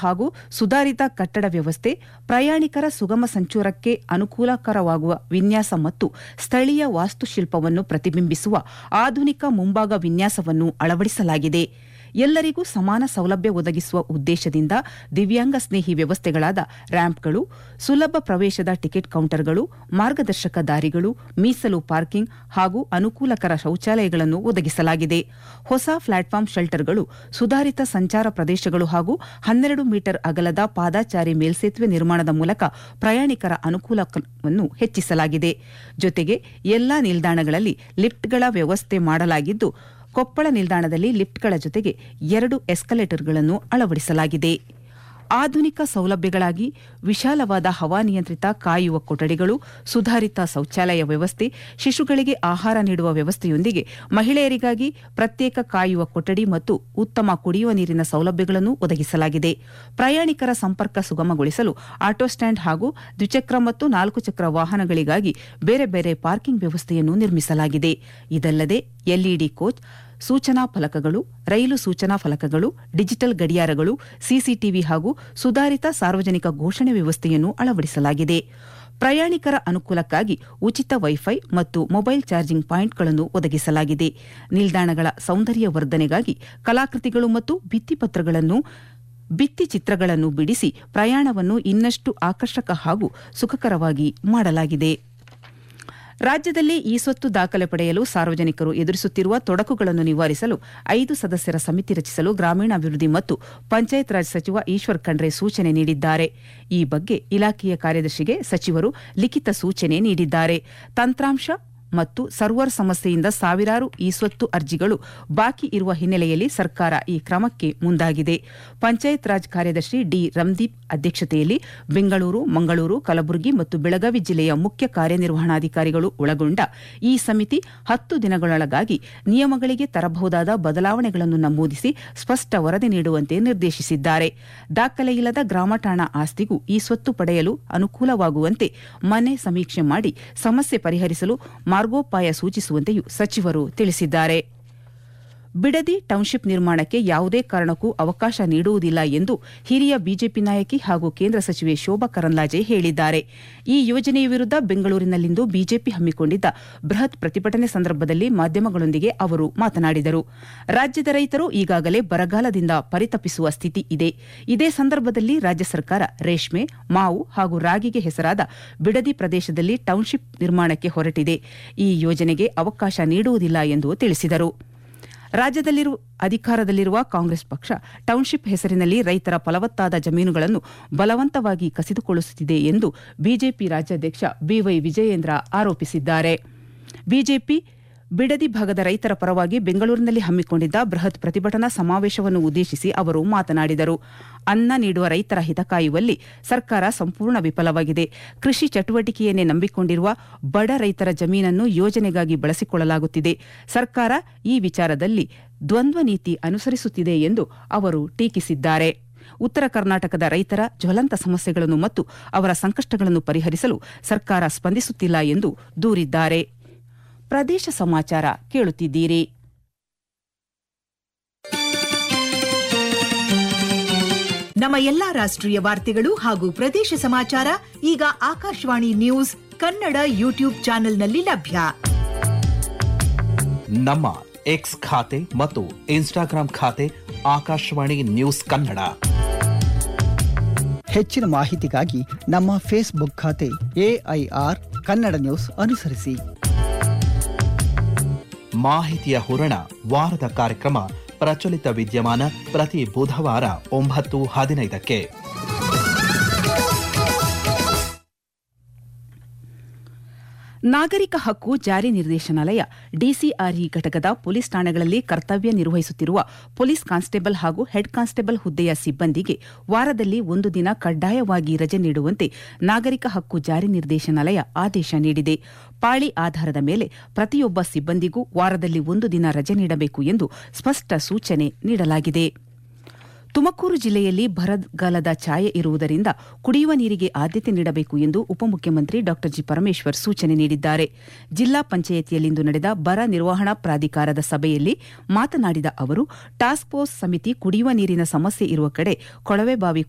ಹಾಗೂ ಸುಧಾರಿತ ಕಟ್ಟಡ ವ್ಯವಸ್ಥೆ ಪ್ರಯಾಣಿಕರ ಸುಗಮ ಸಂಚಾರಕ್ಕೆ ಅನುಕೂಲಕರವಾಗುವ ವಿನ್ಯಾಸ ಮತ್ತು ಸ್ಥಳೀಯ ವಾಸ್ತುಶಿಲ್ಪವನ್ನು ಪ್ರತಿಬಿಂಬಿಸುವ ಆಧುನಿಕ ಮುಂಭಾಗ ವಿನ್ಯಾಸವನ್ನು ಅಳವಡಿಸಲಾಗಿದೆ ಎಲ್ಲರಿಗೂ ಸಮಾನ ಸೌಲಭ್ಯ ಒದಗಿಸುವ ಉದ್ದೇಶದಿಂದ ದಿವ್ಯಾಂಗ ಸ್ನೇಹಿ ವ್ಯವಸ್ಥೆಗಳಾದ ರ್ಯಾಂಪ್ಗಳು ಸುಲಭ ಪ್ರವೇಶದ ಟಿಕೆಟ್ ಕೌಂಟರ್ಗಳು ಮಾರ್ಗದರ್ಶಕ ದಾರಿಗಳು ಮೀಸಲು ಪಾರ್ಕಿಂಗ್ ಹಾಗೂ ಅನುಕೂಲಕರ ಶೌಚಾಲಯಗಳನ್ನು ಒದಗಿಸಲಾಗಿದೆ ಹೊಸ ಪ್ಲಾಟ್ಫಾರ್ಮ್ ಶೆಲ್ಟರ್ಗಳು ಸುಧಾರಿತ ಸಂಚಾರ ಪ್ರದೇಶಗಳು ಹಾಗೂ ಹನ್ನೆರಡು ಮೀಟರ್ ಅಗಲದ ಪಾದಾಚಾರಿ ಮೇಲ್ಸೇತುವೆ ನಿರ್ಮಾಣದ ಮೂಲಕ ಪ್ರಯಾಣಿಕರ ಅನುಕೂಲವನ್ನು ಹೆಚ್ಚಿಸಲಾಗಿದೆ ಜೊತೆಗೆ ಎಲ್ಲಾ ನಿಲ್ದಾಣಗಳಲ್ಲಿ ಲಿಫ್ಟ್ಗಳ ವ್ಯವಸ್ಥೆ ಮಾಡಲಾಗಿದ್ದು ಕೊಪ್ಪಳ ನಿಲ್ದಾಣದಲ್ಲಿ ಲಿಫ್ಟ್ಗಳ ಜೊತೆಗೆ ಎರಡು ಎಸ್ಕಲೇಟರ್ಗಳನ್ನು ಅಳವಡಿಸಲಾಗಿದೆ ಆಧುನಿಕ ಸೌಲಭ್ಯಗಳಾಗಿ ವಿಶಾಲವಾದ ಹವಾನಿಯಂತ್ರಿತ ಕಾಯುವ ಕೊಠಡಿಗಳು ಸುಧಾರಿತ ಶೌಚಾಲಯ ವ್ಯವಸ್ಥೆ ಶಿಶುಗಳಿಗೆ ಆಹಾರ ನೀಡುವ ವ್ಯವಸ್ಥೆಯೊಂದಿಗೆ ಮಹಿಳೆಯರಿಗಾಗಿ ಪ್ರತ್ಯೇಕ ಕಾಯುವ ಕೊಠಡಿ ಮತ್ತು ಉತ್ತಮ ಕುಡಿಯುವ ನೀರಿನ ಸೌಲಭ್ಯಗಳನ್ನು ಒದಗಿಸಲಾಗಿದೆ ಪ್ರಯಾಣಿಕರ ಸಂಪರ್ಕ ಸುಗಮಗೊಳಿಸಲು ಆಟೋ ಸ್ಟ್ಯಾಂಡ್ ಹಾಗೂ ದ್ವಿಚಕ್ರ ಮತ್ತು ನಾಲ್ಕು ಚಕ್ರ ವಾಹನಗಳಿಗಾಗಿ ಬೇರೆ ಬೇರೆ ಪಾರ್ಕಿಂಗ್ ವ್ಯವಸ್ಥೆಯನ್ನು ನಿರ್ಮಿಸಲಾಗಿದೆ ಇದಲ್ಲದೆ ಎಲ್ಇಡಿ ಕೋಚ್ ಸೂಚನಾ ಫಲಕಗಳು ರೈಲು ಸೂಚನಾ ಫಲಕಗಳು ಡಿಜಿಟಲ್ ಗಡಿಯಾರಗಳು ಸಿಸಿಟಿವಿ ಹಾಗೂ ಸುಧಾರಿತ ಸಾರ್ವಜನಿಕ ಘೋಷಣೆ ವ್ಯವಸ್ಥೆಯನ್ನು ಅಳವಡಿಸಲಾಗಿದೆ ಪ್ರಯಾಣಿಕರ ಅನುಕೂಲಕ್ಕಾಗಿ ಉಚಿತ ವೈಫೈ ಮತ್ತು ಮೊಬೈಲ್ ಚಾರ್ಜಿಂಗ್ ಪಾಯಿಂಟ್ಗಳನ್ನು ಒದಗಿಸಲಾಗಿದೆ ನಿಲ್ದಾಣಗಳ ಸೌಂದರ್ಯ ವರ್ಧನೆಗಾಗಿ ಕಲಾಕೃತಿಗಳು ಮತ್ತು ಭಿತ್ತಿಪತ್ರಗಳನ್ನು ಭಿತ್ತಿ ಚಿತ್ರಗಳನ್ನು ಬಿಡಿಸಿ ಪ್ರಯಾಣವನ್ನು ಇನ್ನಷ್ಟು ಆಕರ್ಷಕ ಹಾಗೂ ಸುಖಕರವಾಗಿ ಮಾಡಲಾಗಿದೆ ರಾಜ್ಯದಲ್ಲಿ ಈ ಸ್ವತ್ತು ದಾಖಲೆ ಪಡೆಯಲು ಸಾರ್ವಜನಿಕರು ಎದುರಿಸುತ್ತಿರುವ ತೊಡಕುಗಳನ್ನು ನಿವಾರಿಸಲು ಐದು ಸದಸ್ಯರ ಸಮಿತಿ ರಚಿಸಲು ಗ್ರಾಮೀಣಾಭಿವೃದ್ಧಿ ಮತ್ತು ಪಂಚಾಯತ್ ರಾಜ್ ಸಚಿವ ಈಶ್ವರ್ ಖಂಡ್ರೆ ಸೂಚನೆ ನೀಡಿದ್ದಾರೆ ಈ ಬಗ್ಗೆ ಇಲಾಖೆಯ ಕಾರ್ಯದರ್ಶಿಗೆ ಸಚಿವರು ಲಿಖಿತ ಸೂಚನೆ ನೀಡಿದ್ದಾರೆ ತಂತ್ರಾಂಶ ಮತ್ತು ಸರ್ವರ್ ಸಮಸ್ಯೆಯಿಂದ ಸಾವಿರಾರು ಈ ಸ್ವತ್ತು ಅರ್ಜಿಗಳು ಬಾಕಿ ಇರುವ ಹಿನ್ನೆಲೆಯಲ್ಲಿ ಸರ್ಕಾರ ಈ ಕ್ರಮಕ್ಕೆ ಮುಂದಾಗಿದೆ ಪಂಚಾಯತ್ ರಾಜ್ ಕಾರ್ಯದರ್ಶಿ ಡಿ ರಂದೀಪ್ ಅಧ್ಯಕ್ಷತೆಯಲ್ಲಿ ಬೆಂಗಳೂರು ಮಂಗಳೂರು ಕಲಬುರಗಿ ಮತ್ತು ಬೆಳಗಾವಿ ಜಿಲ್ಲೆಯ ಮುಖ್ಯ ಕಾರ್ಯನಿರ್ವಹಣಾಧಿಕಾರಿಗಳು ಒಳಗೊಂಡ ಈ ಸಮಿತಿ ಹತ್ತು ದಿನಗಳೊಳಗಾಗಿ ನಿಯಮಗಳಿಗೆ ತರಬಹುದಾದ ಬದಲಾವಣೆಗಳನ್ನು ನಮೂದಿಸಿ ಸ್ಪಷ್ಟ ವರದಿ ನೀಡುವಂತೆ ನಿರ್ದೇಶಿಸಿದ್ದಾರೆ ದಾಖಲೆಯಿಲ್ಲದ ಗ್ರಾಮ ಠಾಣಾ ಆಸ್ತಿಗೂ ಈ ಸ್ವತ್ತು ಪಡೆಯಲು ಅನುಕೂಲವಾಗುವಂತೆ ಮನೆ ಸಮೀಕ್ಷೆ ಮಾಡಿ ಸಮಸ್ಯೆ ಪರಿಹರಿಸಲು ಮಾರ್ಗೋಪಾಯ ಸೂಚಿಸುವಂತೆಯೂ ಸಚಿವರು ತಿಳಿಸಿದ್ದಾರೆ ಬಿಡದಿ ಟೌನ್ಶಿಪ್ ನಿರ್ಮಾಣಕ್ಕೆ ಯಾವುದೇ ಕಾರಣಕ್ಕೂ ಅವಕಾಶ ನೀಡುವುದಿಲ್ಲ ಎಂದು ಹಿರಿಯ ಬಿಜೆಪಿ ನಾಯಕಿ ಹಾಗೂ ಕೇಂದ್ರ ಸಚಿವೆ ಶೋಭಾ ಕರಂದ್ಲಾಜೆ ಹೇಳಿದ್ದಾರೆ ಈ ಯೋಜನೆಯ ವಿರುದ್ಧ ಬೆಂಗಳೂರಿನಲ್ಲಿಂದು ಬಿಜೆಪಿ ಹಮ್ಮಿಕೊಂಡಿದ್ದ ಬೃಹತ್ ಪ್ರತಿಭಟನೆ ಸಂದರ್ಭದಲ್ಲಿ ಮಾಧ್ಯಮಗಳೊಂದಿಗೆ ಅವರು ಮಾತನಾಡಿದರು ರಾಜ್ಯದ ರೈತರು ಈಗಾಗಲೇ ಬರಗಾಲದಿಂದ ಪರಿತಪಿಸುವ ಸ್ಥಿತಿ ಇದೆ ಇದೇ ಸಂದರ್ಭದಲ್ಲಿ ರಾಜ್ಯ ಸರ್ಕಾರ ರೇಷ್ಮೆ ಮಾವು ಹಾಗೂ ರಾಗಿಗೆ ಹೆಸರಾದ ಬಿಡದಿ ಪ್ರದೇಶದಲ್ಲಿ ಟೌನ್ಶಿಪ್ ನಿರ್ಮಾಣಕ್ಕೆ ಹೊರಟಿದೆ ಈ ಯೋಜನೆಗೆ ಅವಕಾಶ ನೀಡುವುದಿಲ್ಲ ಎಂದು ತಿಳಿಸಿದರು ರಾಜ್ಯದಲ್ಲಿರುವ ಅಧಿಕಾರದಲ್ಲಿರುವ ಕಾಂಗ್ರೆಸ್ ಪಕ್ಷ ಟೌನ್ಶಿಪ್ ಹೆಸರಿನಲ್ಲಿ ರೈತರ ಫಲವತ್ತಾದ ಜಮೀನುಗಳನ್ನು ಬಲವಂತವಾಗಿ ಕಸಿದುಕೊಳ್ಳುತ್ತಿದೆ ಎಂದು ಬಿಜೆಪಿ ರಾಜ್ಯಾಧ್ಯಕ್ಷ ಬಿವೈ ವಿಜಯೇಂದ್ರ ಆರೋಪಿಸಿದ್ದಾರೆ ಬಿಜೆಪಿ ಬಿಡದಿ ಭಾಗದ ರೈತರ ಪರವಾಗಿ ಬೆಂಗಳೂರಿನಲ್ಲಿ ಹಮ್ಮಿಕೊಂಡಿದ್ದ ಬೃಹತ್ ಪ್ರತಿಭಟನಾ ಸಮಾವೇಶವನ್ನು ಉದ್ದೇಶಿಸಿ ಅವರು ಮಾತನಾಡಿದರು ಅನ್ನ ನೀಡುವ ರೈತರ ಹಿತ ಕಾಯುವಲ್ಲಿ ಸರ್ಕಾರ ಸಂಪೂರ್ಣ ವಿಫಲವಾಗಿದೆ ಕೃಷಿ ಚಟುವಟಿಕೆಯನ್ನೇ ನಂಬಿಕೊಂಡಿರುವ ಬಡ ರೈತರ ಜಮೀನನ್ನು ಯೋಜನೆಗಾಗಿ ಬಳಸಿಕೊಳ್ಳಲಾಗುತ್ತಿದೆ ಸರ್ಕಾರ ಈ ವಿಚಾರದಲ್ಲಿ ದ್ವಂದ್ವ ನೀತಿ ಅನುಸರಿಸುತ್ತಿದೆ ಎಂದು ಅವರು ಟೀಕಿಸಿದ್ದಾರೆ ಉತ್ತರ ಕರ್ನಾಟಕದ ರೈತರ ಜ್ವಲಂತ ಸಮಸ್ಯೆಗಳನ್ನು ಮತ್ತು ಅವರ ಸಂಕಷ್ಟಗಳನ್ನು ಪರಿಹರಿಸಲು ಸರ್ಕಾರ ಸ್ಪಂದಿಸುತ್ತಿಲ್ಲ ಎಂದು ದೂರಿದ್ದಾರೆ ಪ್ರದೇಶ ಸಮಾಚಾರ ಕೇಳುತ್ತಿದ್ದೀರಿ ನಮ್ಮ ಎಲ್ಲಾ ರಾಷ್ಟ್ರೀಯ ವಾರ್ತೆಗಳು ಹಾಗೂ ಪ್ರದೇಶ ಸಮಾಚಾರ ಈಗ ಆಕಾಶವಾಣಿ ನ್ಯೂಸ್ ಕನ್ನಡ ಯೂಟ್ಯೂಬ್ ಚಾನೆಲ್ನಲ್ಲಿ ಲಭ್ಯ ನಮ್ಮ ಎಕ್ಸ್ ಖಾತೆ ಮತ್ತು ಇನ್ಸ್ಟಾಗ್ರಾಂ ಖಾತೆ ಆಕಾಶವಾಣಿ ನ್ಯೂಸ್ ಕನ್ನಡ ಹೆಚ್ಚಿನ ಮಾಹಿತಿಗಾಗಿ ನಮ್ಮ ಫೇಸ್ಬುಕ್ ಖಾತೆ ಎಐಆರ್ ಕನ್ನಡ ನ್ಯೂಸ್ ಅನುಸರಿಸಿ ಮಾಹಿತಿಯ ಹೂರಣ ವಾರದ ಕಾರ್ಯಕ್ರಮ ಪ್ರಚಲಿತ ವಿದ್ಯಮಾನ ಪ್ರತಿ ಬುಧವಾರ ಒಂಬತ್ತು ಹದಿನೈದಕ್ಕೆ ನಾಗರಿಕ ಹಕ್ಕು ಜಾರಿ ನಿರ್ದೇಶನಾಲಯ ಡಿಸಿಆರ್ಇ ಘಟಕದ ಪೊಲೀಸ್ ಠಾಣೆಗಳಲ್ಲಿ ಕರ್ತವ್ಯ ನಿರ್ವಹಿಸುತ್ತಿರುವ ಪೊಲೀಸ್ ಕಾನ್ಸ್ಟೇಬಲ್ ಹಾಗೂ ಹೆಡ್ ಕಾನ್ಸ್ಟೇಬಲ್ ಹುದ್ದೆಯ ಸಿಬ್ಬಂದಿಗೆ ವಾರದಲ್ಲಿ ಒಂದು ದಿನ ಕಡ್ಡಾಯವಾಗಿ ರಜೆ ನೀಡುವಂತೆ ನಾಗರಿಕ ಹಕ್ಕು ಜಾರಿ ನಿರ್ದೇಶನಾಲಯ ಆದೇಶ ನೀಡಿದೆ ಪಾಳಿ ಆಧಾರದ ಮೇಲೆ ಪ್ರತಿಯೊಬ್ಬ ಸಿಬ್ಬಂದಿಗೂ ವಾರದಲ್ಲಿ ಒಂದು ದಿನ ರಜೆ ನೀಡಬೇಕು ಎಂದು ಸ್ಪಷ್ಟ ಸೂಚನೆ ನೀಡಲಾಗಿದೆ ತುಮಕೂರು ಜಿಲ್ಲೆಯಲ್ಲಿ ಬರಗಾಲದ ಛಾಯೆ ಇರುವುದರಿಂದ ಕುಡಿಯುವ ನೀರಿಗೆ ಆದ್ಯತೆ ನೀಡಬೇಕು ಎಂದು ಉಪಮುಖ್ಯಮಂತ್ರಿ ಡಾ ಜಿ ಪರಮೇಶ್ವರ್ ಸೂಚನೆ ನೀಡಿದ್ದಾರೆ ಜಿಲ್ಲಾ ಪಂಚಾಯಿತಿಯಲ್ಲಿಂದು ನಡೆದ ಬರ ನಿರ್ವಹಣಾ ಪ್ರಾಧಿಕಾರದ ಸಭೆಯಲ್ಲಿ ಮಾತನಾಡಿದ ಅವರು ಟಾಸ್ಕ್ ಫೋರ್ಸ್ ಸಮಿತಿ ಕುಡಿಯುವ ನೀರಿನ ಸಮಸ್ಯೆ ಇರುವ ಕಡೆ ಕೊಳವೆಬಾವಿ